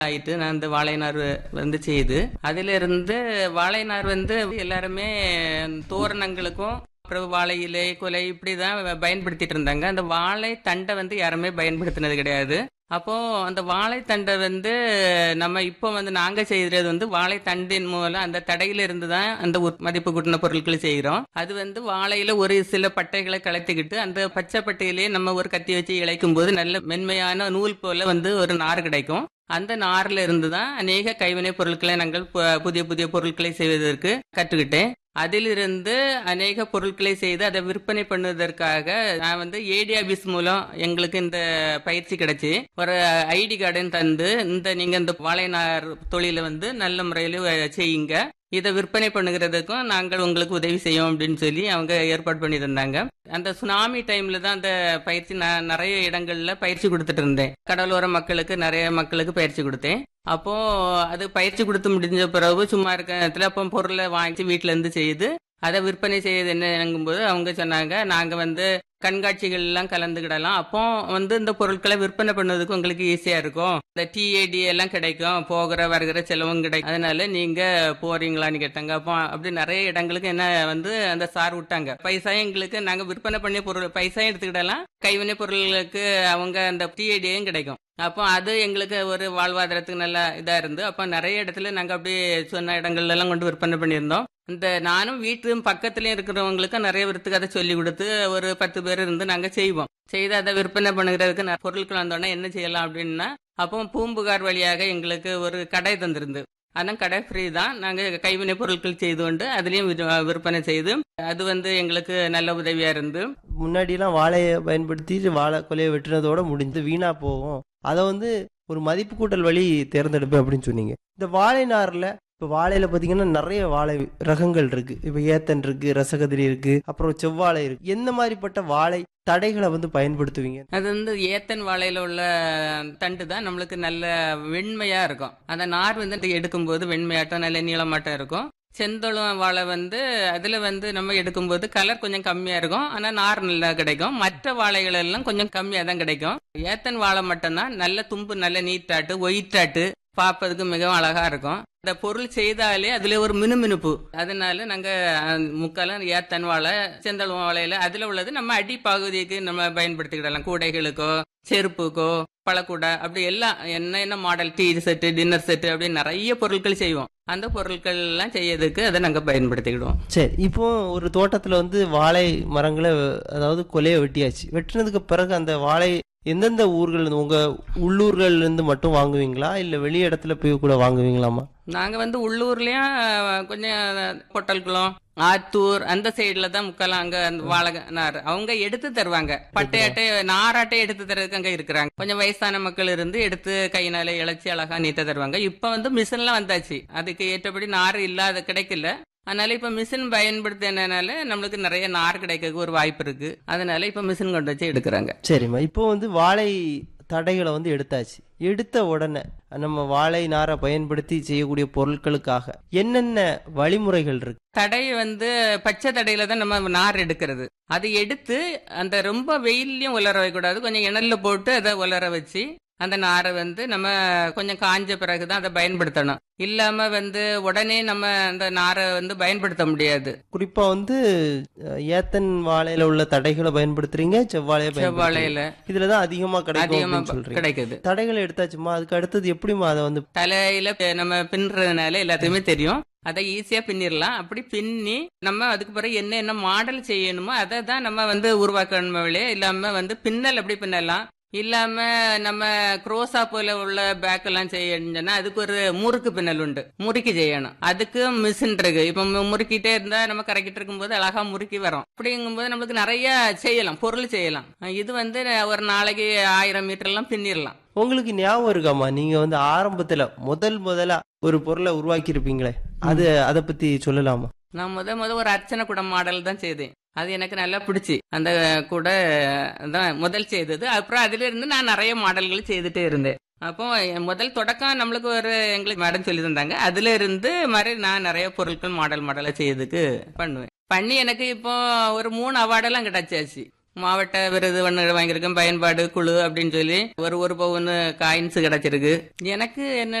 ஆயிட்டு நான் இந்த வாழை நார் வந்து செய்து அதுல இருந்து வாழை நார் வந்து எல்லாருமே தோரணங்களுக்கும் அப்புறம் வாழை இலை குலை இப்படிதான் பயன்படுத்திட்டு இருந்தாங்க அந்த வாழை தண்டை வந்து யாருமே பயன்படுத்தினது கிடையாது அப்போ அந்த வாழைத்தண்டை வந்து நம்ம இப்போ வந்து நாங்க செய்யறது வந்து வாழைத்தண்டின் மூலம் அந்த தடையில இருந்து தான் அந்த உத்- மதிப்பு கூட்டின பொருட்களை செய்கிறோம் அது வந்து வாழையில ஒரு சில பட்டைகளை கலத்திக்கிட்டு அந்த பச்சை பட்டையிலேயே நம்ம ஒரு கத்தி வச்சு இழைக்கும் போது நல்ல மென்மையான நூல் போல வந்து ஒரு நார் கிடைக்கும் அந்த நார்ல இருந்து தான் அநேக கைவினை பொருட்களை நாங்கள் பு- புதிய புதிய பொருட்களை செய்வதற்கு கற்றுக்கிட்டேன் அதிலிருந்து அநேக பொருட்களை செய்து அதை விற்பனை பண்ணுவதற்காக நான் வந்து ஏடி ஆபீஸ் மூலம் எங்களுக்கு இந்த பயிற்சி கிடைச்சு ஒரு ஐடி கார்டன் தந்து இந்த நீங்க இந்த வாழைநார் தொழிலை வந்து நல்ல முறையில் செய்யுங்க இதை விற்பனை பண்ணுகிறதுக்கும் நாங்கள் உங்களுக்கு உதவி செய்யோம் அப்படின்னு சொல்லி அவங்க ஏற்பாடு பண்ணி தந்தாங்க அந்த சுனாமி டைம்ல தான் அந்த பயிற்சி நான் நிறைய இடங்கள்ல பயிற்சி கொடுத்துட்டு இருந்தேன் கடலோர மக்களுக்கு நிறைய மக்களுக்கு பயிற்சி கொடுத்தேன் அப்போ அது பயிற்சி கொடுத்து முடிஞ்ச பிறகு சும்மா இருக்க நேரத்துல அப்போ பொருளை வாங்கி வீட்டுல இருந்து செய்து அதை விற்பனை செய்யுது என்னங்கும்போது அவங்க சொன்னாங்க நாங்க வந்து கண்காட்சிகள் எல்லாம் கலந்துக்கிடலாம் அப்போ வந்து இந்த பொருட்களை விற்பனை பண்ணுவதற்கு உங்களுக்கு ஈஸியா இருக்கும் இந்த டிஏடி எல்லாம் கிடைக்கும் போகிற வருகிற செலவும் கிடைக்கும் அதனால நீங்க போறீங்களான்னு கேட்டாங்க அப்போ அப்படி நிறைய இடங்களுக்கு என்ன வந்து அந்த சார் விட்டாங்க பைசா எங்களுக்கு நாங்க விற்பனை பண்ணி பொருள் பைசா எடுத்துக்கிடலாம் கைவினை பொருள்களுக்கு அவங்க அந்த டிஏடியும் கிடைக்கும் அப்போ அது எங்களுக்கு ஒரு வாழ்வாதாரத்துக்கு நல்லா இதா இருந்து அப்போ நிறைய இடத்துல நாங்க அப்படியே சொன்ன இடங்கள்ல எல்லாம் கொண்டு விற்பனை பண்ணியிருந்தோம் இந்த நானும் வீட்டு பக்கத்துலயும் இருக்கிறவங்களுக்கு நிறைய விருத்துக்கு அதை சொல்லி கொடுத்து ஒரு பத்து பேர் இருந்து நாங்க செய்வோம் செய்து அதை விற்பனை பண்ணுகிறதுக்கு ந- பொருட்கள் வந்தோடனே என்ன செய்யலாம் அப்படின்னா அப்போ பூம்புகார் வழியாக எங்களுக்கு ஒரு கடை தந்திருந்து ஆனால் கடை ஃப்ரீ தான் நாங்கள் கைவினை பொருட்கள் செய்து கொண்டு அதுலேயும் விற்பனை செய்து அது வந்து எங்களுக்கு நல்ல உதவியா இருந்து முன்னாடிலாம் வாழையை பயன்படுத்தி வாழை கொலையை வெட்டுனதோட முடிஞ்சு வீணா போகும் அதை வந்து ஒரு மதிப்பு கூட்டல் வழி தேர்ந்தெடுப்பேன் அப்படின்னு சொன்னீங்க இந்த வாழை நார்ல இப்போ வாழையில பாத்தீங்கன்னா நிறைய வாழை ரகங்கள் இருக்கு இப்போ ஏத்தன் இருக்கு ரசகதிரி இருக்கு அப்புறம் செவ்வாழை இருக்கு எந்த மாதிரிப்பட்ட வாழை தடைகளை வந்து பயன்படுத்துவீங்க அது வந்து ஏத்தன் வாழையில உள்ள தண்டு தான் நம்மளுக்கு நல்ல வெண்மையா இருக்கும் அந்த நார் வந்து எடுக்கும்போது வெண்மையாட்டம் நல்ல நீளமாட்டம் இருக்கும் செந்தளம் வாழை வந்து அதுல வந்து நம்ம எடுக்கும்போது கலர் கொஞ்சம் கம்மியா இருக்கும் ஆனா நார் நல்லா கிடைக்கும் மற்ற வாழைகள் எல்லாம் கொஞ்சம் கம்மியா தான் கிடைக்கும் ஏத்தன் வாழை மட்டும்தான் நல்ல தும்பு நல்ல நீட்டாட்டு ஒயிட்டாட்டு பார்ப்பதுக்கு மிகவும் அழகா இருக்கும் இந்த பொருள் செய்தாலே அதுல ஒரு மினுமினுப்பு அதனால நாங்க அஹ், முக்காலம் ஏத்தன் வாழை செந்தளம் வாழையில அதுல உள்ளது நம்ம அடி பகுதிக்கு நம்ம பயன்படுத்திக்கிடலாம் கூடைகளுக்கோ செருப்புக்கோ பழக்கூடை அப்படி எல்லாம் என்ன என்ன model tea set dinner set அப்படி நிறைய பொருட்கள் செய்வோம் அந்த பொருட்கள் எல்லாம் செய்யறதுக்கு அதை நாங்க பயன்படுத்திக்கிடுவோம் சரி இப்போ ஒரு தோட்டத்துல வந்து வாழை மரங்களை அதாவது கொலையை வெட்டியாச்சு வெட்டினதுக்கு பிறகு அந்த வாழை எந்தெந்த ஊர்கள் இருந்து உங்க உள்ளூர்கள்ல இருந்து மட்டும் வாங்குவீங்களா இல்ல வெளி இடத்துல போய் கூட வாங்குவீங்களாமா நாங்க வந்து உள்ளூர்லயும் அஹ், கொஞ்சம் பொட்டல்குளம் ஆத்தூர் அந்த சைடுல தான் முக்கலாம் அங்க அந்த வாழை நார் அவங்க எடுத்து தருவாங்க பட்டையாட்டை நாராட்டை எடுத்து தரதுக்கு அங்க இருக்கிறாங்க கொஞ்சம் வயசான மக்கள் இருந்து எடுத்து கையினால இழைச்சி அழகா நீட்ட தருவாங்க இப்ப வந்து மிஷின்லாம் வந்தாச்சு அதுக்கு ஏற்றபடி நார் இல்லாத கிடைக்கல அதனால இப்ப மிஷின் பயன்படுத்தினால நம்மளுக்கு நிறைய நார் கிடைக்க ஒரு வாய்ப்பு இருக்கு அதனால இப்ப மிஷின் கொண்டு வச்சு எடுக்கிறாங்க சரிம்மா இப்போ வந்து வாழை தடைகளை வந்து எடுத்தாச்சு எடுத்த உடனே நம்ம வாழை நாரை பயன்படுத்தி செய்யக்கூடிய பொருட்களுக்காக என்னென்ன வழிமுறைகள் இருக்கு தடை வந்து பச்சை தடையில தான் நம்ம நார் எடுக்கிறது அது எடுத்து அந்த ரொம்ப வெயிலையும் உலர வைக்கக்கூடாது கொஞ்சம் இணல்ல போட்டு அதை உலர வச்சு அந்த நாரை வந்து நம்ம கொஞ்சம் காஞ்ச பிறகு தான் அதை பயன்படுத்தணும் இல்லாம வந்து உடனே நம்ம அந்த நாரை வந்து பயன்படுத்த முடியாது குறிப்பா வந்து அஹ், ஏத்தன் வாழையில உள்ள தடைகளை பயன்படுத்துறீங்க செவ்வாழையை பயன்படுத்துறீங்க. செவ்வாழையில இதுலதான் அதிகமா கிடைக்கும் அதிகமா அப்படின்னு சொல்றீங்க கிடைக்குது தடைகளை எடுத்தாச்சுமா அதுக்கு அடுத்தது எப்படிமா அதை வந்து தலையில நம்ம பின்னுறதுனால எல்லாத்துக்குமே தெரியும் அதை ஈஸியா பின்னிடலாம் அப்படி பின்னி நம்ம அதுக்கு பிறகு என்ன என்ன மாடல் செய்யணுமோ அதை தான் நம்ம வந்து உருவாக்கணும் வழியே இல்லாம வந்து பின்னல் எப்படி பின்னலாம் இல்லாம நம்ம குரோசா போல உள்ள பேக் எல்லாம் செய்யணும்னா அதுக்கு ஒரு முறுக்கு பின்னல் உண்டு முறுக்கி செய்யணும் அதுக்கு மிஷின் இருக்கு இப்ப மு- முறுக்கிட்டே இருந்தா நம்ம கரைக்கிட்டு இருக்கும்போது அழகா முறுக்கி வரும் அப்படிங்கும்போது நம்மளுக்கு நிறைய செய்யலாம் பொருள் செய்யலாம் இது வந்து ஒரு நாளைக்கு ஆயிரம் மீட்டர் எல்லாம் பின்னிடலாம் உங்களுக்கு ஞாபகம் இருக்காமா நீங்க வந்து ஆரம்பத்துல முதல் முதலா ஒரு பொருளை உருவாக்கி இருப்பீங்களே அது அதை பத்தி சொல்லலாமா நான் முத முத ஒரு அர்ச்சனை குடம் மாடல் தான் செய்தேன் அது எனக்கு நல்லா பிடிச்சி அந்த கூட தான் முதல் செய்தது அப்புறம் அதுல இருந்து நான் நிறைய மாடல்கள் செய்துட்டே இருந்தேன் அப்போ என் முதல் தொடக்கம் நம்மளுக்கு ஒரு எங்களுக்கு மேடம் சொல்லி தந்தாங்க அதுல இருந்து மாதிரி நான் நிறைய பொருட்கள் மாடல் மாடலா செய்யறதுக்கு பண்ணுவேன் பண்ணி எனக்கு இப்போ ஒரு மூணு அவார்டெல்லாம் கிடைச்சாச்சு மாவட்ட விருது ஒன்று வாங்கியிருக்கேன் பயன்பாடு குழு அப்படின்னு சொல்லி ஒரு ஒரு பவுன் காயின்ஸ் கிடைச்சிருக்கு எனக்கு என்ன